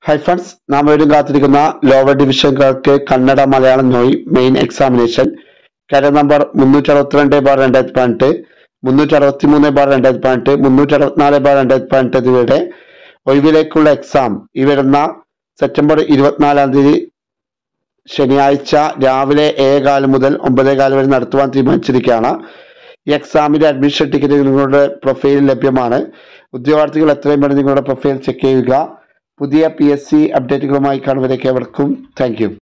hi friends നാം വീണ്ടും കാത്തിരിക്കുന്ന ലോവർ ഡിവിഷനുകൾക്ക് കന്നഡ മലയാളം നോയി മെയിൻ എക്സാമിനേഷൻ കാര്യം നമ്പർ മുന്നൂറ്റി അറുപത്തിരണ്ട് ബാർ രണ്ടായിരത്തി പതിനെട്ട് മുന്നൂറ്റി അറുപത്തി മൂന്ന് ബാർ രണ്ടായിരത്തി പതിനെട്ട് മുന്നൂറ്റി അറുപത്തിനാല് ബാർ രണ്ടായിരത്തി പതിനെട്ട് എന്നിവയുടെ ഒഴിവിലേക്കുള്ള എക്സാം ഈ വരുന്ന സെപ്റ്റംബർ ഇരുപത്തിനാലാം തീയതി ശനിയാഴ്ച രാവിലെ ഏഴേകാല് മുതൽ ഒമ്പതേകാല് വരെ നടത്തുവാൻ തീരുമാനിച്ചിരിക്കുകയാണ് ഈ എക്സാമിന്റെ അഡ്മിഷൻ ടിക്കറ്റ് നിങ്ങളുടെ പ്രൊഫൈൽ ലഭ്യമാണ് ഉദ്യോഗാർത്ഥികൾ എത്രയും വേണം നിങ്ങളുടെ പ്രൊഫൈൽ ചെക്ക് ചെയ്യുക പുതിയ പി എസ് സി അപ്ഡേറ്റുകളുമായി കാണുവരേക്ക് അവർക്കും താങ്ക് യു